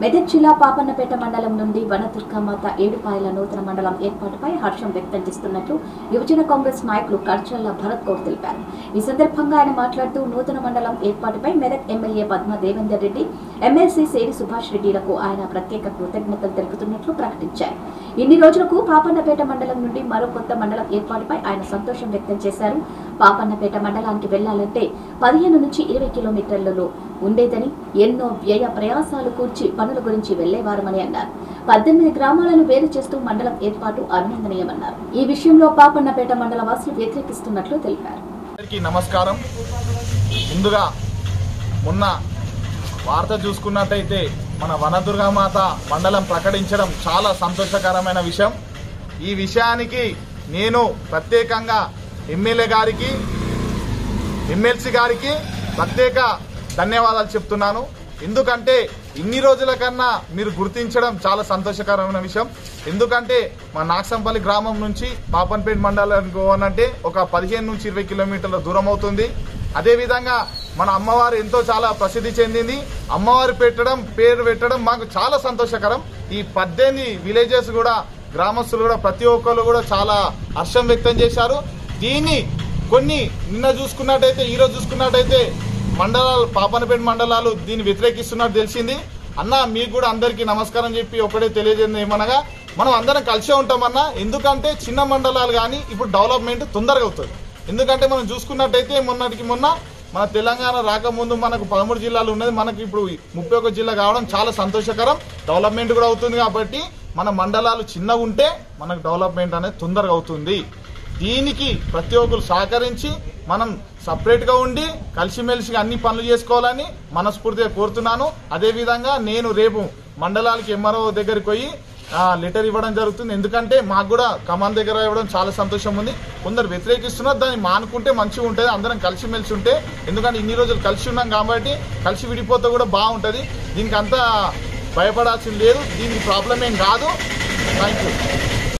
మెదక్ జిల్లా పాపన్నపేట మండలం నుండి వనదుర్గామాత ఏడుపాయల నూతన మండలం ఏర్పాటుపై హర్షం వ్యక్తం చేస్తున్నట్లు యువజన కాంగ్రెస్ నాయకులు కర్చల్ల భరత్ కౌర్ తెలిపారు ఈ సందర్భంగా ఆయన మాట్లాడుతూ నూతన మండలం ఏర్పాటుపై మెదక్ ఎమ్మెల్యే పద్మ దేవేందర్ రెడ్డి ఎమ్మెల్సీ సేరి సుభాష్ రెడ్డిలకు ఆయన ప్రత్యేక కృతజ్ఞతలు తెలుపుతున్నట్లు ప్రకటించారు ఇన్ని రోజులకు పాపన్నపేట మండలం నుండి మరో కొత్త మండలం ఏర్పాటుపై ఆయన సంతోషం వ్యక్తం చేశారు పాపన్నపేట మండలానికి వెళ్లాలంటే పదిహేను నుంచి ఇరవై కిలోమీటర్లలో ఉండేదని ఎన్నో వ్యయ ప్రయాసాలు కూర్చి పనుల గురించి వెళ్లేవారమని అన్నారు పద్దెనిమిది గ్రామాలను వేరు చేస్తూ మండలం ఏర్పాటు అభినందనీయమన్నారు ఈ విషయంలో పాపన్నపేట మండల వాసులు వ్యతిరేకిస్తున్నట్లు తెలిపారు అందరికీ నమస్కారం ముందుగా మొన్న వార్త చూసుకున్నట్టయితే మన వనదుర్గామాత మండలం ప్రకటించడం చాలా సంతోషకరమైన విషయం ఈ విషయానికి నేను ప్రత్యేకంగా ఎమ్మెల్యే గారికి ఎమ్మెల్సీ గారికి ప్రత్యేక ధన్యవాదాలు చెప్తున్నాను ఎందుకంటే ఇన్ని రోజుల కన్నా మీరు గుర్తించడం చాలా సంతోషకరమైన విషయం ఎందుకంటే మా నాగసంపల్లి గ్రామం నుంచి పాపన్పేట మండలానికి పోవాలంటే ఒక పదిహేను నుంచి ఇరవై కిలోమీటర్ల దూరం అవుతుంది అదేవిధంగా మన అమ్మవారు ఎంతో చాలా ప్రసిద్ధి చెందింది అమ్మవారు పెట్టడం పేరు పెట్టడం మాకు చాలా సంతోషకరం ఈ పద్దెనిమిది విలేజెస్ కూడా గ్రామస్తులు కూడా ప్రతి ఒక్కరు కూడా చాలా హర్షం వ్యక్తం చేశారు దీన్ని కొన్ని నిన్న చూసుకున్నట్టయితే ఈ రోజు చూసుకున్నట్టయితే మండలాలు పాపనపేట మండలాలు దీన్ని వ్యతిరేకిస్తున్నట్టు తెలిసింది అన్న మీకు కూడా అందరికీ నమస్కారం చెప్పి ఒకటే తెలియజేయండి ఏమనగా మనం అందరం కలిసే ఉంటామన్నా ఎందుకంటే చిన్న మండలాలు కానీ ఇప్పుడు డెవలప్మెంట్ తొందరగా అవుతుంది ఎందుకంటే మనం చూసుకున్నట్టయితే మొన్నటికి మొన్న మన తెలంగాణ రాకముందు మనకు పదమూడు జిల్లాలు ఉన్నది మనకి ఇప్పుడు ముప్పై ఒక జిల్లా కావడం చాలా సంతోషకరం డెవలప్మెంట్ కూడా అవుతుంది కాబట్టి మన మండలాలు చిన్నగా ఉంటే మనకు డెవలప్మెంట్ అనేది తొందరగా అవుతుంది దీనికి ప్రతి ఒక్కరు సహకరించి మనం సపరేట్ గా ఉండి కలిసిమెలిసిగా అన్ని పనులు చేసుకోవాలని మనస్ఫూర్తిగా కోరుతున్నాను అదేవిధంగా నేను రేపు మండలాలకి ఎంఆర్ఓ దగ్గరికి పోయి ఆ, లెటర్ ఇవ్వడం జరుగుతుంది ఎందుకంటే మాకు కూడా కమాన్ దగ్గర ఇవ్వడం చాలా సంతోషం ఉంది కొందరు వ్యతిరేకిస్తున్నారు దాన్ని మానుకుంటే మంచిగా ఉంటుంది అందరం కలిసిమెలిసి ఉంటే ఎందుకంటే ఇన్ని రోజులు కలిసి ఉన్నాం కాబట్టి కలిసి విడిపోతే కూడా బాగుంటుంది దీనికి అంతా భయపడాల్సింది లేదు దీనికి ప్రాబ్లం ఏం కాదు థ్యాంక్ యూ